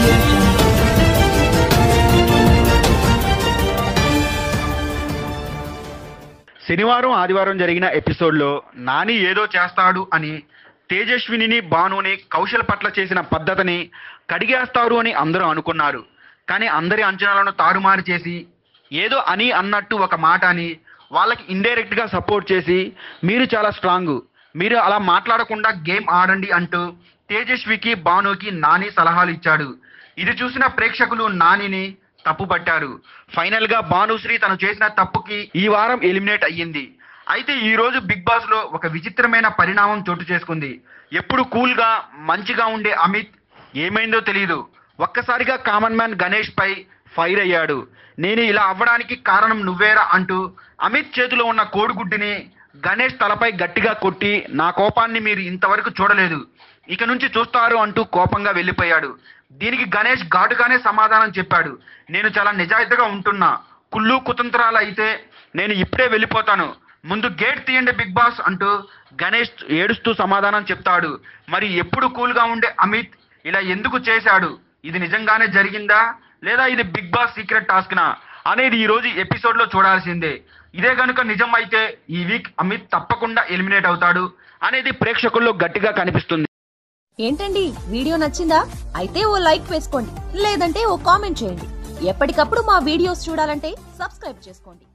audio jungle. శనివారం ఆదివారం జరిగిన ఎపిసోడ్లో నాని ఏదో చేస్తాడు అని తేజస్వినిని భానుని కౌశల్ పట్ల చేసిన పద్ధతిని కడిగేస్తారు అని అందరూ అనుకున్నారు కానీ అందరి అంచనాలను తారుమారు చేసి ఏదో అని అన్నట్టు ఒక మాట అని వాళ్ళకి ఇండైరెక్ట్ గా సపోర్ట్ చేసి మీరు చాలా స్ట్రాంగ్ మీరు అలా మాట్లాడకుండా గేమ్ ఆడండి అంటూ తేజస్వికి భానుకి నాని సలహాలు ఇచ్చాడు ఇది చూసిన ప్రేక్షకులు నానిని తప్పు పట్టారు ఫైనల్ గా భానుశ్రీ తను చేసిన తప్పుకి ఈ వారం ఎలిమినేట్ అయ్యింది అయితే ఈ రోజు బిగ్ బాస్ లో ఒక విచిత్రమైన పరిణామం చోటు చేసుకుంది ఎప్పుడు కూల్ గా మంచిగా ఉండే అమిత్ ఏమైందో తెలియదు ఒక్కసారిగా కామన్ మ్యాన్ గణేష్ పై ఫైర్ అయ్యాడు నేను ఇలా అవ్వడానికి కారణం నువ్వేరా అంటూ అమిత్ చేతిలో ఉన్న కోడిగుడ్డుని గణేష్ తలపై గట్టిగా కొట్టి నా కోపాన్ని మీరు ఇంతవరకు చూడలేదు ఇక నుంచి చూస్తారు అంటూ కోపంగా వెళ్ళిపోయాడు దీనికి గణేష్ ఘాటుగానే సమాధానం చెప్పాడు నేను చాలా నిజాయితీగా ఉంటున్నా కుళ్ళు కుతంత్రాలు అయితే నేను ఇప్పుడే వెళ్ళిపోతాను ముందు గేట్ తీయండి బిగ్ బాస్ అంటూ గణేష్ ఏడుస్తూ సమాధానం చెప్తాడు మరి ఎప్పుడు కూల్గా ఉండే అమిత్ ఇలా ఎందుకు చేశాడు ఇది నిజంగానే జరిగిందా లేదా ఇది బిగ్ బాస్ సీక్రెట్ టాస్క్నా అనేది ఈ రోజు ఎపిసోడ్ లో చూడాల్సిందే ఇదే కనుక నిజం అయితే ఈ వీక్ అమిత్ తప్పకుండా ఎలిమినేట్ అవుతాడు అనేది ప్రేక్షకుల్లో గట్టిగా కనిపిస్తుంది ఏంటండి వీడియో నచ్చిందా అయితే ఓ లైక్ వేసుకోండి లేదంటే ఓ కామెంట్ చేయండి ఎప్పటికప్పుడు మా వీడియోస్ చూడాలంటే సబ్స్క్రైబ్ చేసుకోండి